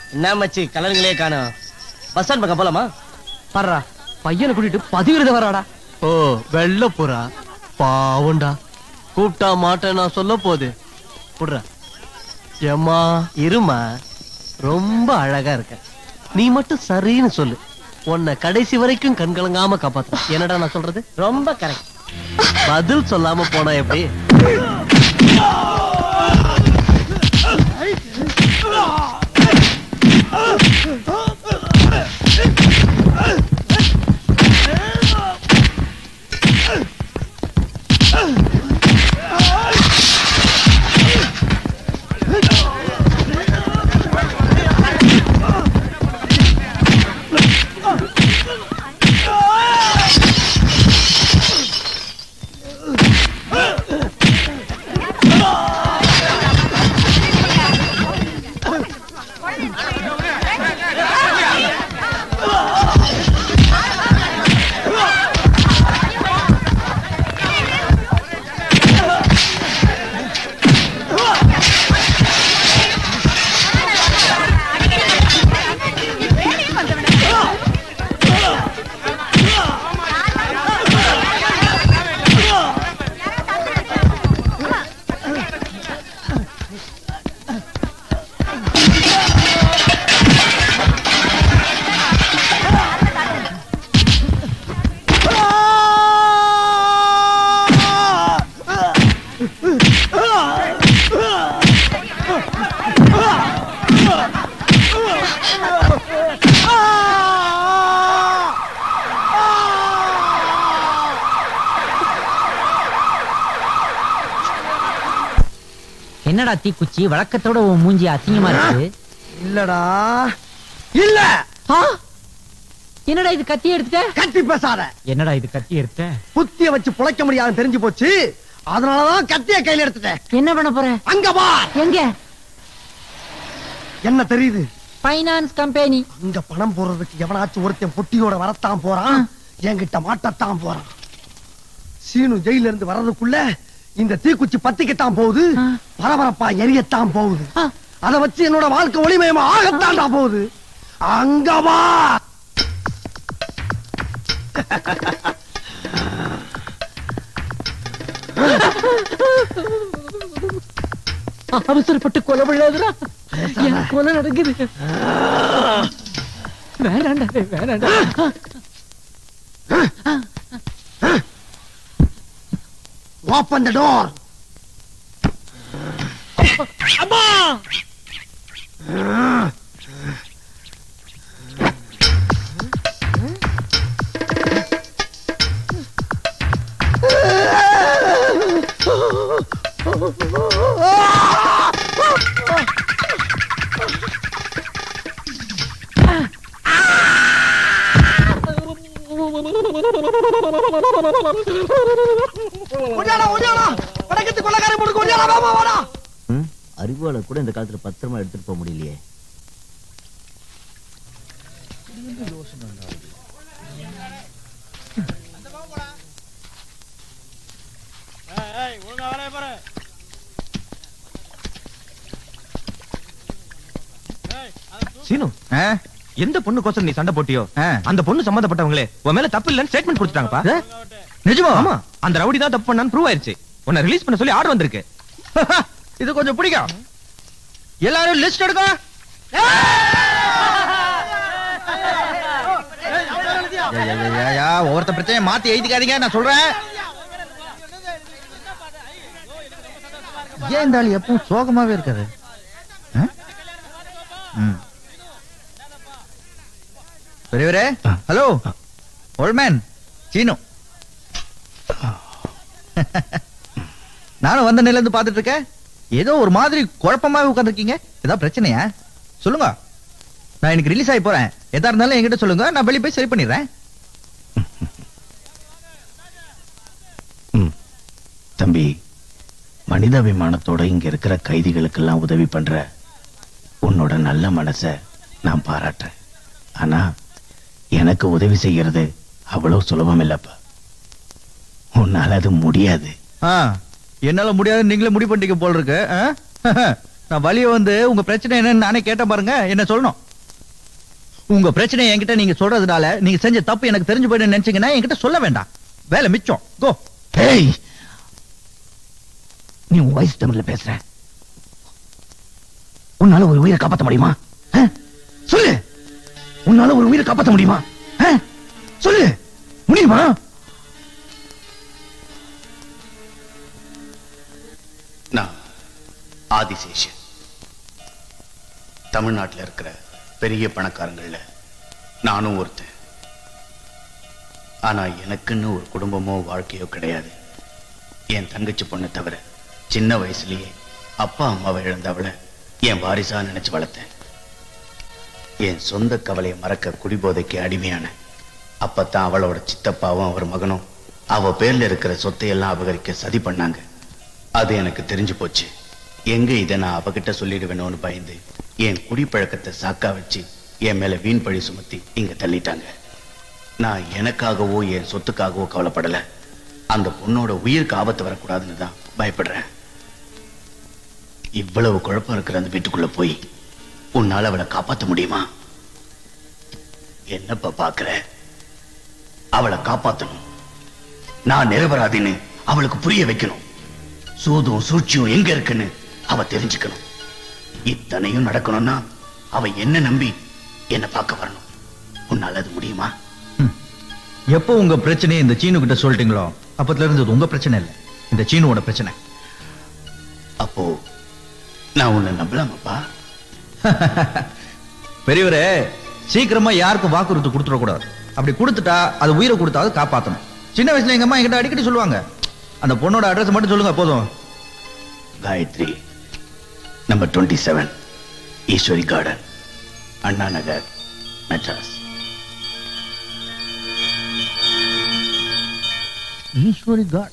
என்ன மச்சி கலருங்களே காணோம் பஸ் ஸ்டாண்ட் பக்கம் போலாமா பாடுறா பையனை கூட்டிட்டு பதிவிரத வராடா ஓ வெள்ள புறா பாவண்டா கூப்பிட்டா மாட்டேன் நான் சொல்ல போகுது புடுறா ஏம்மா இருமா ரொம்ப அழகா இருக்க நீ மட்டும் சரின்னு சொல்லு உன்னை கடைசி வரைக்கும் கண் கலங்காம காப்பாத்து என்னடா நான் சொல்றது ரொம்ப கரெக்ட் பதில் சொல்லாம போனா எப்படி என்னடா தீக்குச்சி வழக்கத்தோட உன் மூஞ்சி அசிங்கமா இருக்கு இல்லடா இல்ல என்னடா இது கத்தி எடுத்துட்ட கத்தி பேசாத என்னடா இது கத்தி எடுத்த புத்திய வச்சு புழைக்க முடியாதுன்னு தெரிஞ்சு போச்சு அதனாலதான் கத்திய கையில எடுத்துட்டேன் என்ன பண்ண போற அங்க வா எங்க என்ன தெரியுது பைனான்ஸ் கம்பெனி அங்க பணம் போடுறதுக்கு எவனாச்சும் ஒருத்தன் பொட்டியோட வரத்தான் போறான் என்கிட்ட மாட்டத்தான் போறான் சீனு ஜெயில இருந்து வர்றதுக்குள்ள இந்த தீக்குச்சி பத்திக்கத்தான் போகுது ஆ. பரபரப்பா எரியத்தான் போகுது ஆ. அத வச்சு என்னோட வாழ்க்கை ஒளிமயமா ஆகத்தான்டா போகுது அங்க வா அவசரப்பட்டு கொலை விழாதுடா என் கொலை நடக்குது வேணாண்டா டேய், வேணாண்டா ஓப்பன் த டோர் அம்மா ஒடியாடா ஒடியாடா வடக்கத்து கொள்ளக்கார போட்டு ஒடியாடா வாமா வாடா அறிவாளை கூட இந்த காலத்துல பத்திரமா எடுத்துட்டு போக முடியலையே சீனு எந்த பொண்ணுக்கோசரம் நீ சண்டை போட்டியோ அந்த பொண்ணு சம்பந்தப்பட்டவங்களே உன் மேல தப்பு இல்லைன்னு ஸ்டேட்மெண்ட் கொடுத்துட்டாங்கப்பா நிஜமா ஆமா அந்த ரவுடி தான் தப்பு பண்ணான்னு ப்ரூவ் ஆயிருச்சு உன்னை ரிலீஸ் பண்ண சொல்லி ஆர்டர் வந்திருக்கு இது கொஞ்சம் பிடிக்கும் எல்லாரும் லிஸ்ட் எடுக்க ஒவ்வொருத்த பிரச்சனையை மாத்தி எழுதிக்காதீங்க நான் சொல்றேன் ஏன் இந்த ஆள் எப்பவும் சோகமாவே இருக்காரு ஆ? ம். பெரியவரே ஹலோ ஓல்மேன் சீனு நானும் வந்த நிலையில இருந்து பாத்துட்டு இருக்கேன் ஏதோ ஒரு மாதிரி குழப்பமாவே உட்கார்ந்திருக்கீங்க ஏதாவது பிரச்சனையா சொல்லுங்க நான் இன்னைக்கு ரிலீஸ் ஆகி போறேன் எதா இருந்தாலும் என்கிட்ட சொல்லுங்க நான் வெளியே போய் சரி பண்ணிடுறேன் தம்பி மனிதாபிமானத்தோட இங்க இருக்கிற கைதிகளுக்கெல்லாம் உதவி பண்ற உன்னோட நல்ல மனச நான் பாராட்டுறேன் ஆனா எனக்கு உதவி செய்யறது அவ்வளவு சுலபம் இல்லப்பா உன்னால அது முடியாது ஆ, என்னால முடியாது நீங்களே முடிவு பண்ணிட்டீங்க போல் இருக்கு ஆ? நான் வழிய வந்து உங்க பிரச்சனை என்னன்னு நானே கேட்டேன் பாருங்க என்ன சொல்லணும் உங்க பிரச்சனை என்கிட்ட நீங்க சொல்றதுனால நீங்க செஞ்ச தப்பு எனக்கு தெரிஞ்சு போயிடுன்னு நினைச்சீங்கன்னா என்கிட்ட சொல்ல வேண்டாம் வேலை மிச்சம் கோ ஏய் நீ உன் வயசு தமிழ்ல பேசுற உன்னால ஒரு உயிரை காப்பாத்த முடியுமா ஆ? சொல்லு உன்னால ஒரு உயிரை காப்பாத்த முடியுமா ஆ? சொல்லு முடியுமா நான் ஆதிசேஷன் தமிழ்நாட்டுல இருக்கிற பெரிய பணக்காரங்கள்ல நானும் ஒருத்தன் ஆனா எனக்குன்னு ஒரு குடும்பமோ வாழ்க்கையோ கிடையாது என் தங்கச்சி பொண்ணை தவிர சின்ன வயசுலயே அப்பா அம்மாவை இழந்தவளை என் வாரிசா நினைச்சு வளர்த்தேன் என் சொந்த கவலையை மறக்க குடிபோதைக்கு அடிமையான அப்பத்தான் அவளோட சித்தப்பாவும் அவர் மகனும் அவ பேர்ல இருக்கிற சொத்தையெல்லாம் அபகரிக்க சதி பண்ணாங்க அது எனக்கு தெரிஞ்சு போச்சு எங்க இதை நான் அவகிட்ட சொல்லிடுவேணும்னு பயந்து என் குடிப்பழக்கத்தை சாக்கா வச்சு என் மேல வீண் பழி சுமத்தி இங்க தள்ளிட்டாங்க நான் எனக்காகவோ என் சொத்துக்காகவோ கவலைப்படல அந்த பொண்ணோட உயிருக்கு ஆபத்து வரக்கூடாதுன்னு தான் பயப்படுறேன் இவ்வளவு குழப்பம் இருக்கிற அந்த வீட்டுக்குள்ள போய் உன்னால அவளை காப்பாத்த முடியுமா என்னப்பா பாக்குற அவளை காப்பாத்தணும் நான் நிரபராதின்னு அவளுக்கு புரிய வைக்கணும் சூதும் சூழ்ச்சியும் எங்க இருக்குன்னு அவ தெரிஞ்சுக்கணும் இத்தனையும் நடக்கணும்னா அவ என்ன நம்பி என்ன பார்க்க வரணும் உன்னால அது முடியுமா எப்போ உங்க பிரச்சனையை இந்த சீனு கிட்ட சொல்லிட்டீங்களோ அப்பத்துல இருந்து இது உங்க பிரச்சனை இல்ல இந்த சீனுவோட பிரச்சனை அப்போ நான் உன்னை நம்பலாமாப்பா பெரியவரே சீக்கிரமா யாருக்கும் வாக்குறுதி கொடுத்துட கூடாது அப்படி கொடுத்துட்டா அது உயிரை கொடுத்தாவது காப்பாத்தணும் சின்ன வயசுல எங்க அம்மா என்கிட்ட அடிக்கடி சொல்லுவாங்க அந்த பொண்ணோட அட்ரஸ் மட்டும் சொல்லுங்க போதும் Gayathri number twenty seven Eswari garden Anna Nagar Madras Eswari காட்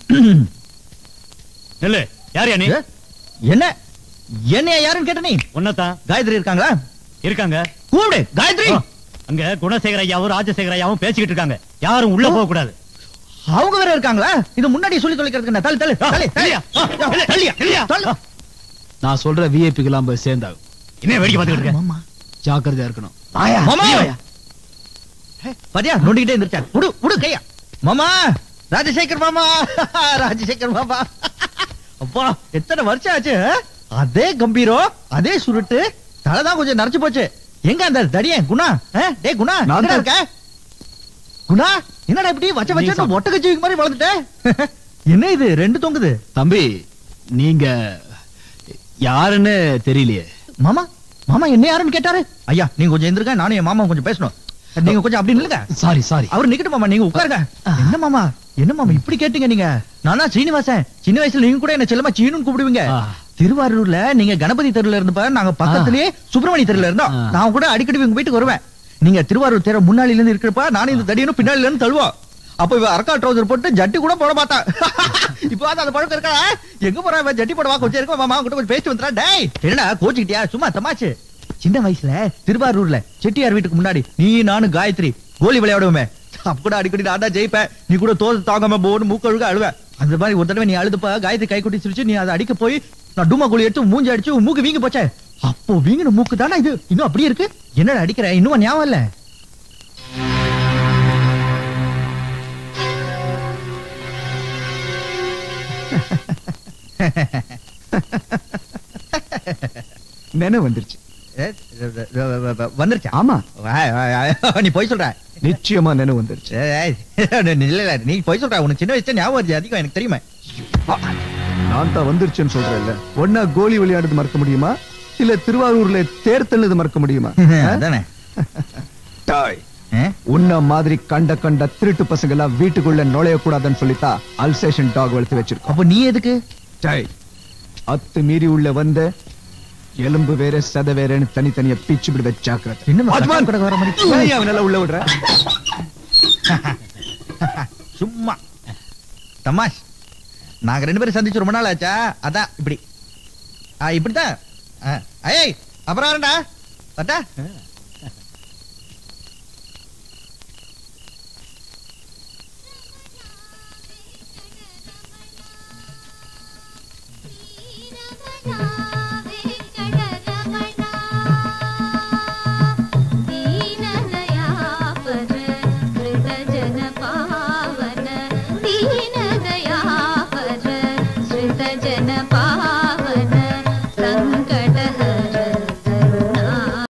இல்ல யார் நீ என்ன என்ன யாருன்னு கேட்ட நீ உன்னதான் காயத்ரி இருக்காங்களா இருக்காங்க கூப்பிடு காயத்ரி ஆ, அங்க குணசேகர ஐயாவும் ராஜசேகர ஐயாவும் பேசிக்கிட்டு இருக்காங்க யாரும் உள்ள போக கூடாது அவங்க வேற இருக்காங்களா இது முன்னாடி சொல்லி தொலைக்கிறதுக்கு என்ன? தள்ளு தள்ளு தள்ளு தள்ளியா தள்ளியா தள்ளு நான் சொல்ற விஐபிக்கு எல்லாம் போய் சேர்ந்தாகும் என்ன வேடிக்கை பார்த்துக்கிட்டு இருக்க ஜாக்கிரதையா இருக்கணும் மாமா பாத்தியா நோண்டிக்கிட்டே இருந்துச்சா உடு உடு கையா மாமா ராஜசேகர் மாமா ராஜசேகர் மாமா அப்பா எத்தனை வருஷம் ஆச்சு ஆ? அதே கம்பீரம் அதே சுருட்டு தலைதான் கொஞ்சம் நரைச்சு போச்சு எங்க அந்த தடியன் குணா ஆ? டேய் குணா நான் எங்கடா தான். இருக்க குணா என்னடா இப்படி வச்ச நீ வச்ச சாப்பிடு. ஒட்டக ஜீவிக்கு மாதிரி வளர்ந்துட்ட என்ன இது ரெண்டு தொங்குது தம்பி நீங்க யாருன்னு தெரியலையே மாமா மாமா என்ன யாருன்னு கேட்டாரு ஐயா நீங்க கொஞ்சம் எந்திருக்க நானும் என் மாமா கொஞ்சம் பேசணும் நீங்க கொஞ்சம் அப்படி நில்லுங்க சாரி சாரி அவர் நிக்கட்டும் மாமா நீங்க உட்காருங்க என்ன மாமா என்ன மாமா இப்படி கேட்டீங்க நீங்க நானா சீனிவாசன் சின்ன வயசுல நீங்க கூட என்ன செல்லமா சீனுன்னு கூப்பிடுவீங்க ஆ. திருவாரூர்ல நீங்க கணபதி தெருல இருந்து பாரு நாங்க பக்கத்துலயே சுப்பிரமணி தெருல இருந்தோம் ஆ. நான் கூட அடிக்கடி உங்க வீட்டுக்கு வருவேன் நீங்க திருவாரூர் தெரு முன்னாடில இருந்து இருக்கிறப்ப நானும் இந்த தடியனும் பின்னாடில இருந்து தழுவோம் அப்ப இவ அரக்கா ட்ரௌசர் போட்டு ஜட்டி கூட போட மாட்டா இப்போ அந்த பழக்கம் இருக்கா எங்க போறா இவன் ஜட்டி போட வா கொஞ்சம் இருக்கும் மாமா கூட கொஞ்சம் பேசிட்டு வந்துடா டேய் என்னடா கோச்சுக்கிட்டியா சும்மா தமாச்சு சின்ன வயசுல திருவாரூர்ல செட்டியார் வீட்டுக்கு முன்னாடி நீ நானும் காயத்ரி கோலி விளையாடுவோமே அப்ப கூட அடிக்கடி நான் தான் ஜெயிப்பேன் நீ கூட தோது தாங்காம போன்னு மூக்க அழுக அழுவ அந்த மாதிரி ஒரு தடவை நீ அழுதுப்ப காயத்ரி கை கொட்டி சிரிச்சு நீ அதை அடிக்க போய் நான் டூமா கோலி எடுத்து மூஞ்சி அடிச்சு உன் மூக்கு வீங்கி போச்சே அப்போ வீங்கின மூக்கு தானே இது இன்னும் அப்படியே இருக்கு என்னடா அடிக்கிற இன்னும் ஞாபகம் இல்ல நினைவு வந்துருச்சு ஏ, வந்துருச்சா ஆமா வா, வா, வா. நீ போய் சொல்ற நிச்சயமா நினைவு வந்துருச்சு ஏய், இல்ல இல்ல நீ போய் சொல்ற உனக்கு சின்ன வயசுல ஞாபகம் வருது அதிகம் எனக்கு தெரியுமே நான் தான் வந்துருச்சுன்னு சொல்றேன்ல ஒன்னா கோலி விளையாடுறது மறக்க முடியுமா இல்ல திருவாரூர்ல தேர் தள்ளுது மறக்க முடியுமா அதானே டாய் ஆ? உன்ன மாதிரி கண்ட கண்ட திருட்டு பசங்க எல்லாம் வீட்டுக்குள்ள நுழைய கூடாதுன்னு சொல்லித்தா அல்சேஷன் டாக் வளர்த்து வச்சிருக்கோம் அப்ப நீ எதுக்கு டாய் அத்து மீறி உள்ள வந்த எலும்பு வேற சத வேறன்னு தனித்தனியா பிச்சு விடுவ ஜாக்கிரதை என்ன வாட்ச்மேன்! கடை வர மாதிரி ஏன் அவனால உள்ள விடுற சும்மா தமாஷ் நாங்க ரெண்டு பேரும் சந்திச்சு ரொம்ப நாள் ஆச்சா அதான் இப்படி ஆ, இப்படித்தான் ஆ, ஏய் அப்புறம் வரேன்டா வரட்டா